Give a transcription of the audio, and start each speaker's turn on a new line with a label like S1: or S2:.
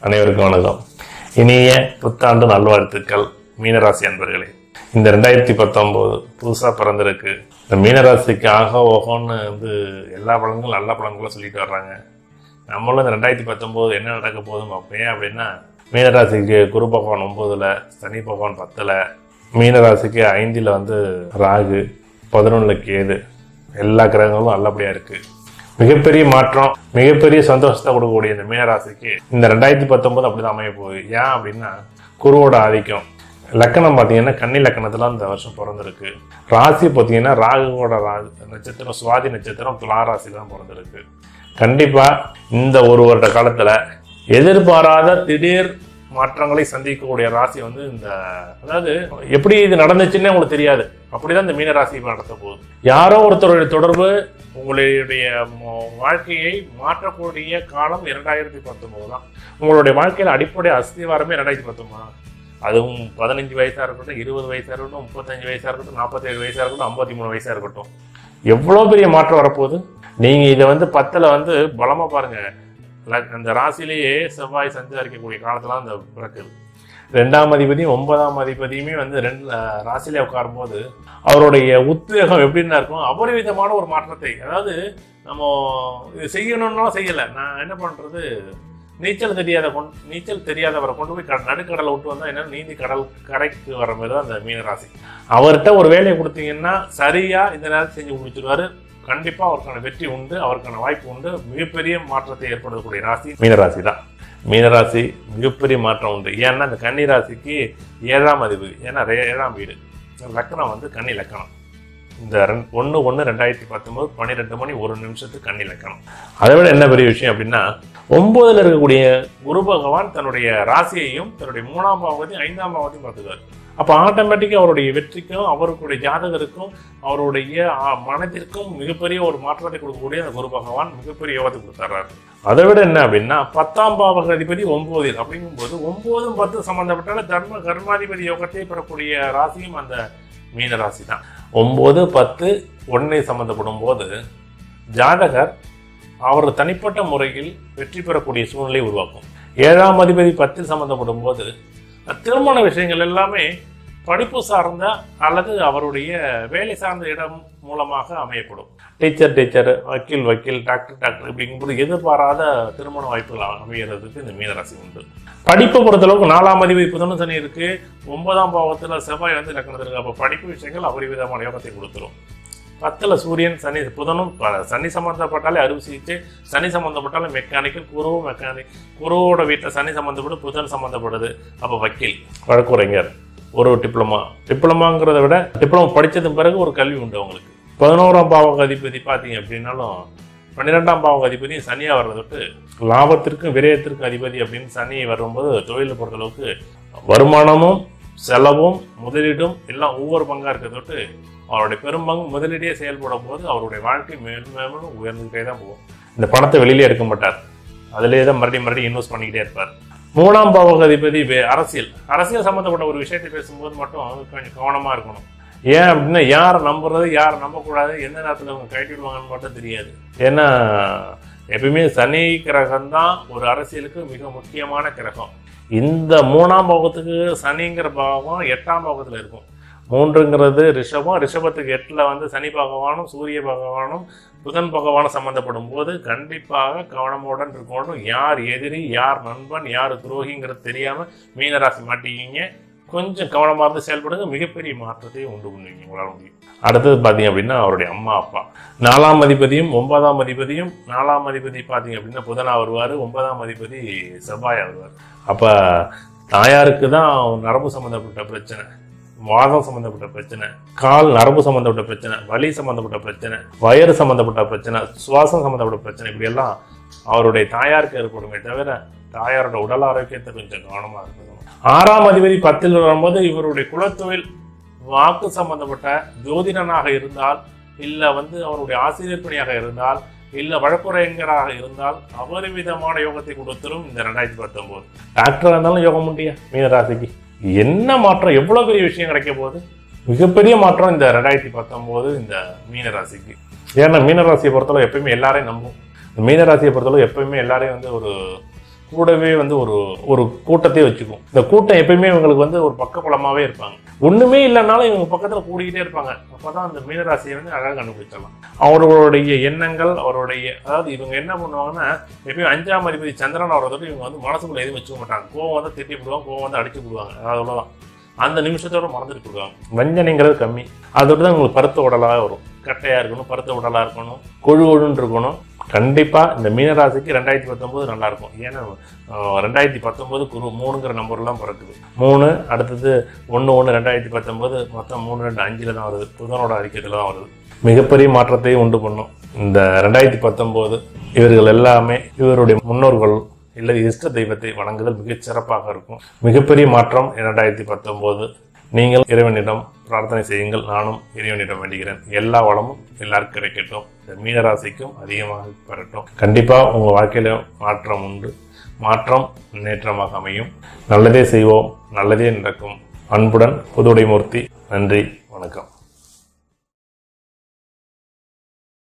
S1: அனைவருக்கும் வணக்கம் இனிய புத்தாண்டு நல்வாழ்த்துக்கள் மீனராசி அன்பர்களே இந்த ரெண்டாயிரத்தி பத்தொம்போது புதுசாக பிறந்திருக்கு இந்த மீனராசிக்கு ஆக ஓகோன்னு வந்து எல்லா பழங்களும் நல்ல பழங்களும் சொல்லிட்டு வர்றாங்க நம்மளும் இந்த ரெண்டாயிரத்தி பத்தொம்போது என்ன நடக்க போதும் பார்ப்பேன் அப்படின்னா மீனராசிக்கு குரு பகவான் ஒம்போதுல சனி பகவான் பத்தில் மீனராசிக்கு ஐந்தில் வந்து ராகு பதினொன்றில் கேது எல்லா கிரகங்களும் நல்லபடியாக இருக்குது மிகப்பெரிய மாற்றம் மிகப்பெரிய சந்தோஷத்தை கொடுக்கக்கூடிய இந்த மீனராசிக்கு இந்த ரெண்டாயிரத்தி பத்தொன்பது அப்படிதான் அமைய போகுது ஏன் அப்படின்னா குருவோட ஆதிக்கம் லக்கணம் பார்த்தீங்கன்னா கன்னி லக்கணத்துல இந்த வருஷம் பிறந்திருக்கு ராசி பார்த்தீங்கன்னா ராகுவோட ரா- நட்சத்திரம் சுவாதி நட்சத்திரம் துலா ராசியில தான் பிறந்திருக்கு கண்டிப்பா இந்த ஒரு வருட காலத்துல எதிர்பாராத திடீர் மாற்றங்களை சந்திக்கக்கூடிய ராசி வந்து இந்த அதாவது எப்படி இது நடந்துச்சுன்னே உங்களுக்கு தெரியாது அப்படிதான் இந்த மீன ராசி இப்ப நடத்த போகுது யாரோ ஒருத்தருடைய தொடர்பு உங்களுடைய ம- வாழ்க்கையை மாற்றக்கூடிய காலம் இரண்டாயிரத்தி பத்தொன்பது தான் உங்களுடைய வாழ்க்கையில அடிப்படை அஸ்திவாரமே ரெண்டாயிரத்தி பத்தொன்பது தான் அதுவும் பதினஞ்சு வயசா இருக்கட்டும் இருபது வயசா இருக்கட்டும் முப்பத்தஞ்சு வயசா இருக்கட்டும் நாற்பத்தேழு வயசா இருக்கட்டும் ஐம்பத்தி மூணு வயசா இருக்கட்டும் எவ்வளோ பெரிய மாற்றம் வரப்போகுது நீங்க இதை வந்து பத்துல வந்து பலமா பாருங்க ல- அந்த ராசியிலேயே செவ்வாய் சஞ்சரிக்கக்கூடிய காலத்துல அந்த பிறக்குது ரெண்டாம் அதிபதியும் ஒன்பதாம் அதிபதியுமே வந்து ரெண்டு அஹ், ராசியிலே உட்காரும்போது அவருடைய உத்வேகம் எப்படின்னா இருக்கும் அபரிவிதமான ஒரு மாற்றத்தை அதாவது நம்ம இது செய்யணும்னாலும் செய்யலை நான் என்ன பண்றது நீச்சல் தெரியாத கொண்டு நீச்சல் தெரியாதவரை கொண்டு போய் கட- நடுக்கடலை விட்டு வந்தா என்ன நீந்தி கடல் கரைக்கு வர மாதிரி தான் அந்த மீனராசி அவர்கிட்ட ஒரு வேலையை கொடுத்தீங்கன்னா சரியா இந்த நேரத்தில் செஞ்சு முடிச்சிருவாரு கண்டிப்பா அவருக்கான வெற்றி உண்டு அவருக்கான வாய்ப்பு உண்டு மிகப்பெரிய மாற்றத்தை ஏற்படுத்தக்கூடிய ராசி மீனராசி தான் மீனராசி மிகப்பெரிய மாற்றம் உண்டு ஏன்னா இந்த கன்னி ராசிக்கு ஏழாம் அதிபதி ஏன்னா ரே- ஏழாம் வீடு லக்கணம் வந்து கன்னி லக்கணம் இந்த ரெண் ஒன்று ஒன்று ரெண்டாயிரத்தி பத்தொம்போது பன்னிரெண்டு மணி ஒரு நிமிஷத்துக்கு கன்னி லக்கணம் அதை விட என்ன பெரிய விஷயம் அப்படின்னா ஒன்பதுல இருக்கக்கூடிய குரு பகவான் தன்னுடைய ராசியையும் தன்னுடைய மூணாம் பாவத்தையும் ஐந்தாம் பாவத்தையும் பார்த்துக்காரு அப்போ ஆட்டோமேட்டிக்காக அவருடைய வெற்றிக்கும் அவருடைய ஜாதகருக்கும் அவருடைய ஆ, மனதிற்கும் மிகப்பெரிய ஒரு மாற்றத்தை கொடுக்கக்கூடிய அந்த குரு பகவான் மிகப்பெரிய யோகத்தை கொடுத்துறாரு அதை விட என்ன அப்படின்னா பத்தாம் பாவக அதிபதி ஒன்பதில் அப்படிங்கும்போது ஒன்பதும் பத்து சம்பந்தப்பட்டால தர்ம கர்மாதிபதி யோகத்தை பெறக்கூடிய ராசியும் அந்த மீன ராசி தான் ஒன்பது பத்து ஒன்னை சம்பந்தப்படும் போது ஜாதகர் அவர் தனிப்பட்ட முறையில் வெற்றி பெறக்கூடிய சூழ்நிலை உருவாக்கும் ஏழாம் அதிபதி பத்தில் சம்பந்தப்படும் போது திருமண விஷயங்கள் எல்லாமே படிப்பு சார்ந்த அல்லது அவருடைய வேலை சார்ந்த இடம் மூலமாக அமையப்படும் டீச்சர் டீச்சர் வக்கீல் வக்கீல் டாக்டர் டாக்டர் இப்படிங்கும்போது எதிர்பாராத திருமண வாய்ப்புகள் அமைகிறதுக்கு இந்த மீனராசி உண்டு படிப்பை பொறுத்தளவுக்கு நாலாம் அதிபதி புதனும் சனி இருக்கு ஒன்பதாம் பாவத்துல செவ்வாய் வந்து லக்னத்தில் இருக்கு அப்போ படிப்பு விஷயங்கள் அபரிவிதமான யோகத்தை கொடுத்துரும் பத்துல சூரியன் சனி புதனும் ப- சனி சம்பந்தப்பட்டாலே அறுவை சிகிச்சை சனி சம்பந்தப்பட்டாலே மெக்கானிக்கல் குருவும் மெக்கானிக் குருவோட வீட்டில் சனி சம்பந்தப்படும் புதன் சம்பந்தப்படுது அப்போ வக்கீல் வழக்குரைஞர் ஒரு டிப்ளமா டிப்ளமாங்கிறத விட டிப்ளமோ படித்ததுக்கு பிறகு ஒரு கல்வி உண்டு அவங்களுக்கு பதினோராம் பாவக அதிபதி பார்த்தீங்க அப்படின்னாலும் பன்னிரெண்டாம் பாவக அதிபதி சனியாக வர்றதை விட்டு லாபத்திற்கும் விரயத்திற்கும் அதிபதி அப்படின்னு சனி வரும்போது தொழிலை பொறுத்தளவுக்கு வருமானமும் செலவும் முதலீடும் எல்லாம் ஒவ்வொரு பங்காக இருக்கிறத விட்டு அவருடைய பெரும்பங்கு முதலீடே செயல்படும் போது அவருடைய வாழ்க்கை மேலும் மேலும் உயர்ந்துகிட்டே தான் போகும் இந்த பணத்தை வெளியிலே எடுக்க மாட்டார் அதிலே தான் மறுபடியும் மறுபடியும் இன்வெஸ்ட் பண்ணிக்கிட்டே இருப்பார் மூணாம் பாவக அதிபதி வே- அரசியல் அரசியல் சம்மந்தப்பட்ட ஒரு விஷயத்தை பேசும்போது மட்டும் கொஞ்சம் கவனமா இருக்கணும் ஏன் அப்படின்னா யாரை நம்புறது யாரை நம்பக்கூடாது எந்த நேரத்தில் அவங்க கைட்டிடுவாங்கன்னு மட்டும் தெரியாது ஏன்னா எப்பயுமே சனி கிரகம் தான் ஒரு அரசியலுக்கு மிக முக்கியமான கிரகம் இந்த மூணாம் பாவத்துக்கு சனிங்கிற பாவம் எட்டாம் பாவத்தில் இருக்கும் மூன்றுங்கிறது ரிஷபம் ரிஷபத்துக்கு எட்டில் வந்து சனி பகவானும் சூரிய பகவானும் புதன் பகவானும் சம்மந்தப்படும் போது கண்டிப்பாக கவனமுடன் இருக்கணும் யார் எதிரி யார் நண்பன் யார் துரோகிங்கிறது தெரியாமல் மீனராசி மாட்டீங்க கொஞ்சம் கவனமாக இருந்து செயல்படுங்க மிகப்பெரிய மாற்றத்தை உண்டு பண்ணுவீங்க உங்களால் முடியும் அடுத்தது பார்த்தீங்க அப்படின்னா அவருடைய அம்மா அப்பா நாலாம் அதிபதியும் ஒன்பதாம் அதிபதியும் நாலாம் அதிபதி பார்த்தீங்க அப்படின்னா புதனா வருவார் ஒன்பதாம் அதிபதி செவ்வாயா வருவார் அப்போ தாயாருக்கு தான் நரம்பு சம்மந்தப்பட்ட பிரச்சனை வாதம் சம்மந்தப்பட்ட பிரச்சனை கால் நரம்பு சம்மந்தப்பட்ட பிரச்சனை வலி சம்மந்தப்பட்ட பிரச்சனை வயிறு சம்மந்தப்பட்ட பிரச்சனை சுவாசம் சம்மந்தப்பட்ட பிரச்சனை இப்படி எல்லாம் அவருடைய தாயாருக்கு ஏற்படுமே தவிர தாயாரோட உடல் ஆரோக்கியத்தை கொஞ்சம் கவனமா இருக்கணும் ஆறாம் அதிபதி பத்தில் வரும்போது இவருடைய குலத்தொழில் வாக்கு சம்பந்தப்பட்ட ஜோதிடனாக இருந்தால் இல்ல வந்து அவருடைய ஆசிரியர் பணியாக இருந்தால் இல்ல வழக்குரைஞராக இருந்தால் அபரிவிதமான யோகத்தை கொடுத்துரும் இந்த ரெண்டாயிரத்தி பத்தொன்பது டாக்டரா இருந்தாலும் யோகம் முடியா மீனராசிக்கு என்ன மாற்றம் எவ்வளவு பெரிய விஷயம் கிடைக்க போகுது மிகப்பெரிய மாற்றம் இந்த ரெண்டாயிரத்தி பத்தொன்பது இந்த மீனராசிக்கு ஏன்னா மீனராசியை பொறுத்தளவு எப்பயுமே எல்லாரையும் நம்பும் இந்த மீனராசியை பொறுத்தளவு எப்பயுமே எல்லாரையும் வந்து ஒரு கூடவே வந்து ஒரு ஒரு கூட்டத்தை வச்சுக்கும் இந்த கூட்டம் எப்பயுமே இவங்களுக்கு வந்து ஒரு பக்கபலமாவே இருப்பாங்க ஒண்ணுமே இல்லைனாலும் இவங்க பக்கத்துல கூடிக்கிட்டே இருப்பாங்க அப்பதான் அந்த மீனராசியை வந்து அழகாக கண்டுபிடிச்சிடலாம் அவர்களுடைய எண்ணங்கள் அவருடைய அதாவது இவங்க என்ன பண்ணுவாங்கன்னா எப்பயும் அஞ்சாம் அதிபதி சந்திரன் வரதோடு இவங்க வந்து மனசுக்குள்ள எதுவும் வச்சுக்க மாட்டாங்க கோவம் வந்து திட்டி விடுவாங்க கோவம் வந்து அடிச்சு விடுவாங்க அவ்வளோதான் அந்த நிமிஷத்தோட மறந்துட்டு போடுவாங்க வஞ்சனைங்கிறது கம்மி அதோட தான் உங்களுக்கு பருத்த உடலாக வரும் கட்டையா இருக்கணும் பருத்த உடலா இருக்கணும் கொழு கொழுன்னு இருக்கணும் கண்டிப்பா இந்த மீனராசிக்கு ரெண்டாயிரத்தி பத்தொன்பது நல்லா இருக்கும் ஏன்னா அஹ், ரெண்டாயிரத்தி பத்தொன்பது குரு மூணுங்கிற நம்பர்லாம் பிறக்குது மூணு அடுத்தது ஒன்று ஒன்று ரெண்டாயிரத்தி பத்தொன்பது மொத்தம் மூணு ரெண்டு அஞ்சில் தான் வருது புதனோட அறிக்கையில் தான் வருது மிகப்பெரிய மாற்றத்தையும் உண்டு பண்ணும் இந்த ரெண்டாயிரத்தி பத்தொன்பது இவர்கள் எல்லாமே இவருடைய முன்னோர்கள் இல்லை இஷ்ட தெய்வத்தை வணங்குதல் மிகச் சிறப்பாக இருக்கும் மிகப்பெரிய மாற்றம் இரண்டாயிரத்தி பத்தொன்பது நீங்கள் இறைவனிடம் பிரார்த்தனை செய்யுங்கள் நானும் இறைவனிடம் வேண்டுகிறேன் எல்லா வளமும் எல்லாருக்கும் கிடைக்கட்டும் இந்த மீனராசிக்கும் அதிகமாக பெறட்டும் கண்டிப்பா உங்க வாழ்க்கையில மாற்றம் உண்டு மாற்றம் முன்னேற்றமாக அமையும் நல்லதே செய்வோம் நல்லதே நடக்கும் அன்புடன் புதுடைமூர்த்தி நன்றி வணக்கம்